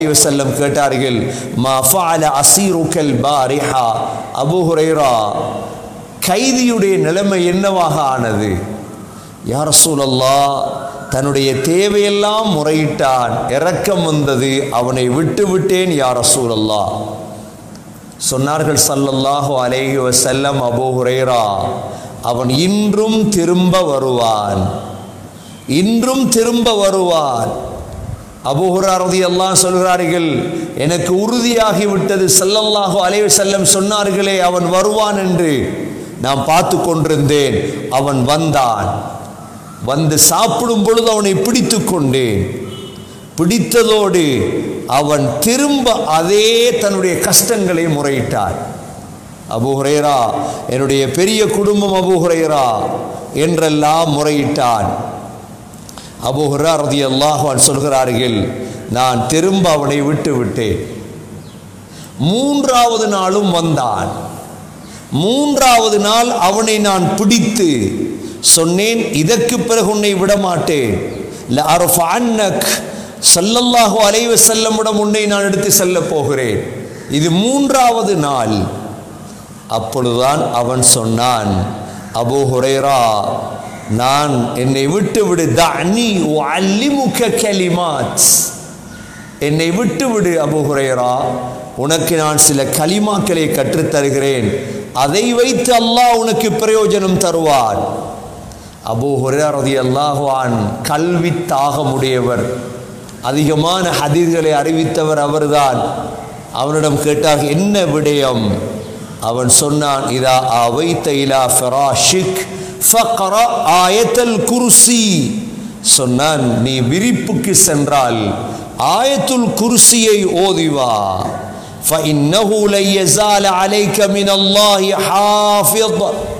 செல்லம் கேட்டார்கள் மா ஃபஅல அசீருக்கல் பாரிஹா அபூ ஹுரைரா கைதியுடைய நிலைமை என்னவாக ஆனது யா ரசூலல்லாஹ் தன்னுடைய தேவையெல்லாம் முறையிட்டான் இரக்கம் வந்தது அவனை விட்டு விட்டேன் யா ரசூலல்லாஹ் சொன்னார்கள் ஸல்லல்லாஹு அலைஹி வஸல்லம் அபூ ஹுரைரா அவன் இன்றும் திரும்ப வருவான் இன்றும் திரும்ப வருவான் அபுஹுராரதி எல்லாம் சொல்கிறார்கள் எனக்கு உறுதியாகி விட்டது ஸல்லல்லாஹு அலைஹி வஸல்லம் சொன்னார்களே அவன் வருவான் என்று நான் பார்த்து கொண்டிருந்தேன் அவன் வந்தான் வந்து சாப்பிடும் பொழுது அவனை பிடித்து கொண்டேன் பிடித்ததோடு அவன் திரும்ப அதே தன்னுடைய கஷ்டங்களை முறையிட்டான் அபூ ஹுரைரா என்னுடைய பெரிய குடும்பம் அபூ ஹுரைரா என்றெல்லாம் முறையிட்டான் அபூ ஹுரா ரலியல்லாஹு அன்ஹு சொல்கிறார்கள் நான் திரும்ப அவனை விட்டு விட்டேன் மூன்றாவது நாளும் வந்தான் மூன்றாவது நாள் அவனை நான் பிடித்து சொன்னேன் இதற்கு பிறகு உன்னை விட மாட்டேன் லஅர்ஃபஅன்னக் ஸல்லல்லாஹு அலைஹி வஸல்லமிடம் உன்னை நான் எடுத்து செல்ல போகிறேன் இது மூன்றாவது நாள் அப்பொழுதுதான் அவன் சொன்னான் அபூ ஹுரைரா நான் என்னை விட்டு விடு தஅனி உஅல்லிமுக கலிமாத் என்னை விட்டு விடு அபூ ஹுரைரா உனக்கு நான் சில கலிமாக்களை கற்றுத் தருகிறேன் அதை வைத்து அல்லாஹ் உனக்கு பிரயோஜனம் தருவான் அபூ ஹுரைரா ரலியல்லாஹு அன் கல்வி தாகமுடையவர் அதிகமான ஹதீஸ்களை அறிவித்தவர் அவர்தான் அவனிடம் கேட்டார் என்ன விடயம் அவன் சொன்னான் இதா அவைத்த இலா ஃபிராஷிக் ஃபக்ர ஆயத்தல் குர்சி சொன்னான் நீ விரிப்புக்கு சென்றால் ஆயத்துல் குர்சியை ஓதிவா فإنه لن يزال عليك من الله حافظ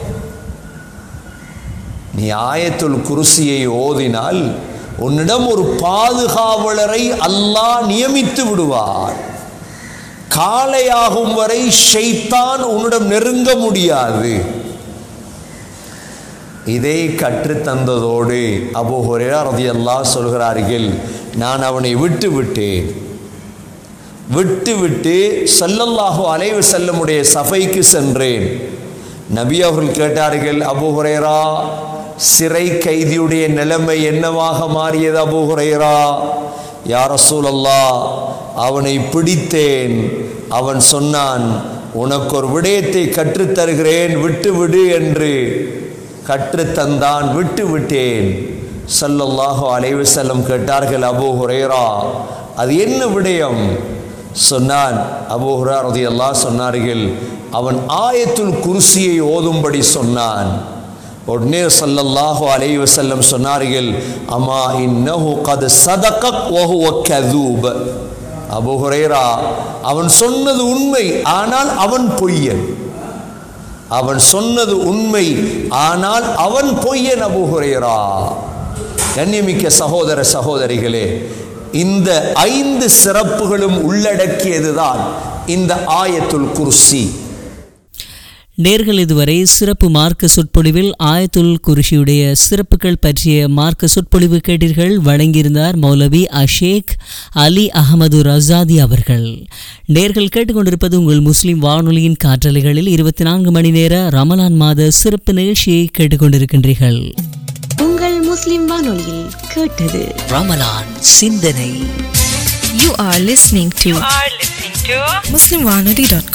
நீ ஆயத்துல் குருசியை ஓதினால் உன்னிடம் ஒரு பாதுகாவலரை அல்லாஹ் நியமித்து விடுவார் காலையாகும் வரை ஷைத்தான் உன்னிடம் நெருங்க முடியாது இதை கற்றுத்தந்ததோடு அபு ஹுரேரா ரதியல்லாஹ் சொல்கிறார்கள் நான் அவனை விட்டு விட்டேன் விட்டு விட்டு ஸல்லல்லாஹு அலைஹி வஸல்லமுடைய சபைக்கு சென்றேன் நபி அவர்கள் கேட்டார்கள் அபு ஹுரைரா சிறை கைதியுடைய நிலைமை என்னவாக மாறியது அபு ஹுரைரா யா ரசூலல்லாஹ் அவனை பிடித்தேன் அவன் சொன்னான் உனக்கு ஒரு விடயத்தை கற்றுத் தருகிறேன் விட்டு விடு என்று கற்றுத்தந்தான் விட்டு விட்டேன் ஸல்லல்லாஹு அலைஹி வஸல்லம் கேட்டார்கள் அபூ ஹுரைரா அது என்ன விடயம் சொன்னான் அபூ ஹுரா ரலியல்லாஹு சொன்னார்கள் அவன் ஆயத்துல் குர்சியை ஓதும்படி சொன்னான் உடனே ஸல்லல்லாஹு அலைஹி வஸல்லம் சொன்னார்கள் அமா இன்னஹு கத் சதகக் வஹுவ கதூப் அபூ ஹுரைரா அவன் சொன்னது உண்மை ஆனால் அவன் பொய்யன் அவன் சொன்னது உண்மை ஆனால் அவன் பொய்யன் அபூ ஹுரைரா கண்ணியமிக்க சகோதர சகோதரிகளே இந்த ஐந்து சிறப்புகளும் உள்ளடக்கியதுதான் இந்த ஆயத்துல் குர்சி நேர்கள் இதுவரை சிறப்பு மார்க்க சொற்பொழிவில் ஆயத்துல் குருஷியுடைய சிறப்புகள் பற்றிய மார்க்க சொற்பொழிவு கேட்டீர்கள் வழங்கியிருந்தார் மௌலவி அஷேக் அலி அகமது ரசாதி அவர்கள் நேர்கள் கேட்டுக்கொண்டிருப்பது உங்கள் முஸ்லிம் வானொலியின் காற்றலைகளில் இருபத்தி நான்கு மணி நேர ரமலான் மாத சிறப்பு நிகழ்ச்சியை கேட்டுக்கொண்டிருக்கின்றீர்கள் உங்கள் முஸ்லிம் வானொலியில் கேட்டது ரமலான் சிந்தனை You are listening to are listening to MuslimWanadi.com.